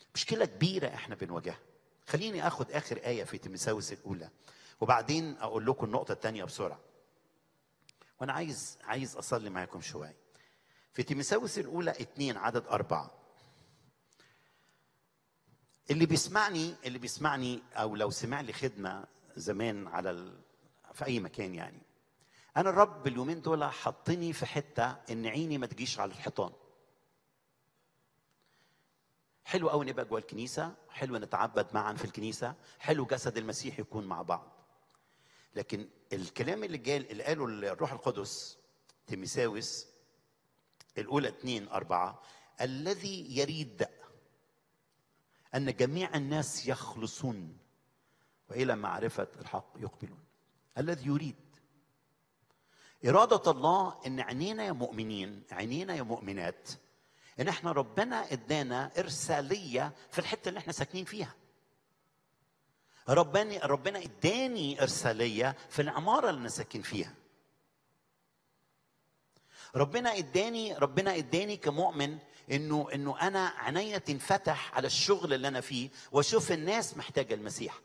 مشكله كبيره احنا بنواجهها خليني اخد اخر ايه في تيموثاوس الاولى وبعدين اقول لكم النقطه الثانيه بسرعه وانا عايز عايز اصلي معاكم شويه في تيموثاوس الاولى اتنين عدد اربعه اللي بيسمعني اللي بيسمعني او لو سمع لي خدمه زمان على ال... في اي مكان يعني انا الرب اليومين دول حطني في حته ان عيني ما تجيش على الحيطان حلو قوي نبقى جوه الكنيسه حلو نتعبد معا في الكنيسه حلو جسد المسيح يكون مع بعض لكن الكلام اللي جاي اللي قاله الروح القدس تيميساوس الاولى اتنين اربعه الذي يريد ان جميع الناس يخلصون والى معرفه الحق يقبلون الذي يريد اراده الله ان عينينا يا مؤمنين عينينا يا مؤمنات ان احنا ربنا ادانا ارساليه في الحته اللي احنا ساكنين فيها ربنا ربنا اداني ارساليه في العماره اللي انا ساكن فيها ربنا اداني ربنا اداني كمؤمن انه انه انا عينيا تنفتح على الشغل اللي انا فيه واشوف الناس محتاجه المسيح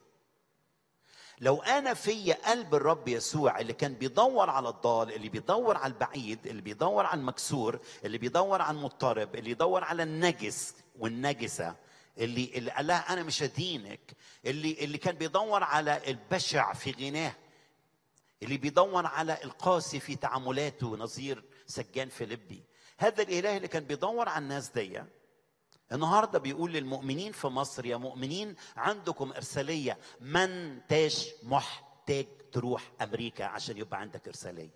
لو انا في قلب الرب يسوع اللي كان بيدور على الضال اللي بيدور على البعيد اللي بيدور على المكسور اللي بيدور على المضطرب اللي يدور على النجس والنجسه اللي اللي قال لها انا مش هدينك اللي اللي كان بيدور على البشع في غناه اللي بيدور على القاسي في تعاملاته نظير سجان فيليبي هذا الاله اللي كان بيدور على الناس دي النهارده بيقول للمؤمنين في مصر يا مؤمنين عندكم ارساليه ما انتش محتاج تروح امريكا عشان يبقى عندك ارساليه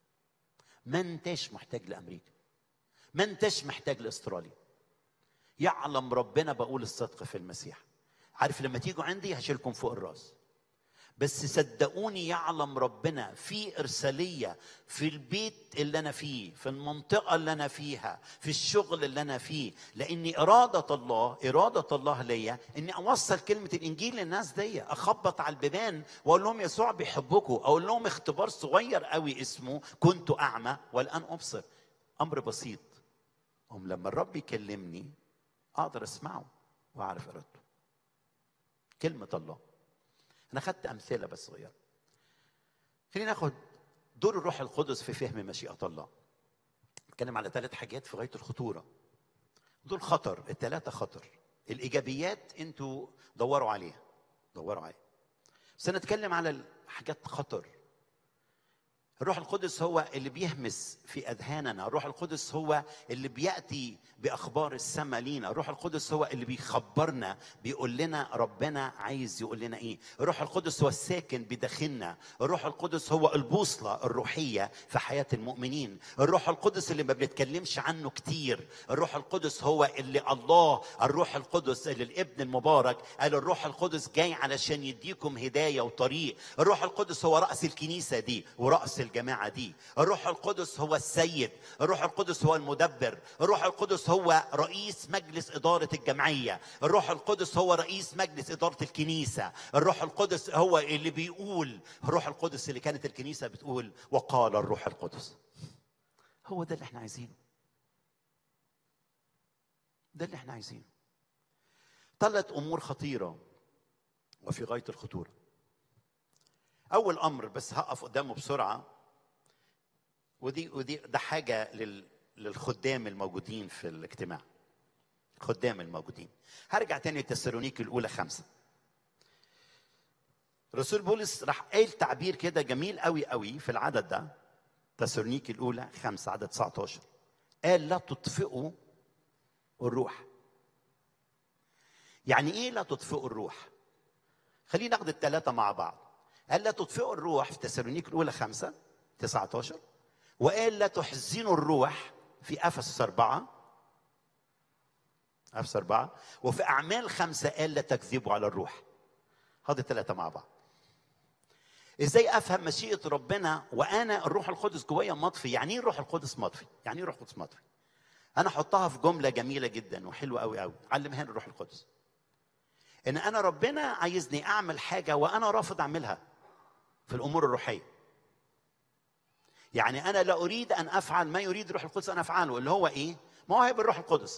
ما انتش محتاج لامريكا ما انتش محتاج لاستراليا يعلم ربنا بقول الصدق في المسيح عارف لما تيجوا عندي هشيلكم فوق الراس بس صدقوني يعلم ربنا في ارساليه في البيت اللي انا فيه في المنطقه اللي انا فيها في الشغل اللي انا فيه لان اراده الله اراده الله ليا اني اوصل كلمه الانجيل للناس دي اخبط على البيبان واقول لهم يسوع بيحبكم اقول لهم اختبار صغير قوي اسمه كنت اعمى والان ابصر امر بسيط هم لما الرب يكلمني اقدر اسمعه واعرف ارادته كلمه الله انا خدت امثله بس صغيره خلينا ناخد دور الروح القدس في فهم مشيئه الله نتكلم على ثلاث حاجات في غايه الخطوره دول خطر الثلاثه خطر الايجابيات انتوا دوروا عليها دوروا عليها بس انا اتكلم على الحاجات خطر الروح القدس هو اللي بيهمس في اذهاننا الروح القدس هو اللي بياتي باخبار السماء لينا الروح القدس هو اللي بيخبرنا بيقول لنا ربنا عايز يقول لنا ايه الروح القدس هو الساكن بداخلنا الروح القدس هو البوصله الروحيه في حياه المؤمنين الروح القدس اللي ما بنتكلمش عنه كتير الروح القدس هو اللي الله الروح القدس اللي الابن المبارك قال الروح القدس جاي علشان يديكم هدايه وطريق الروح القدس هو راس الكنيسه دي وراس الجماعه دي الروح القدس هو السيد الروح القدس هو المدبر الروح القدس هو رئيس مجلس اداره الجمعيه الروح القدس هو رئيس مجلس اداره الكنيسه الروح القدس هو اللي بيقول الروح القدس اللي كانت الكنيسه بتقول وقال الروح القدس هو ده اللي احنا عايزينه ده اللي احنا عايزينه ثلاث امور خطيره وفي غايه الخطوره اول امر بس هقف قدامه بسرعه ودي ودي ده حاجه لل للخدام الموجودين في الاجتماع الخدام الموجودين هرجع تاني لتسالونيك الاولى خمسه رسول بولس راح قايل تعبير كده جميل قوي قوي في العدد ده تسالونيك الاولى خمسه عدد 19 قال لا تطفئوا الروح يعني ايه لا تطفئوا الروح خلينا ناخد الثلاثه مع بعض قال لا تطفئوا الروح في تسالونيك الاولى خمسه 19 وقال لا تحزنوا الروح في افسس اربعه افسس اربعه وفي اعمال خمسه قال لا تكذبوا على الروح هذه الثلاثه مع بعض ازاي افهم مشيئه ربنا وانا الروح القدس جوايا مطفي يعني ايه الروح القدس مطفي يعني ايه الروح القدس مطفي انا احطها في جمله جميله جدا وحلوه قوي قوي علمها لي الروح القدس ان انا ربنا عايزني اعمل حاجه وانا رافض اعملها في الامور الروحيه يعني انا لا اريد ان افعل ما يريد الروح القدس ان افعله اللي هو ايه مواهب الروح القدس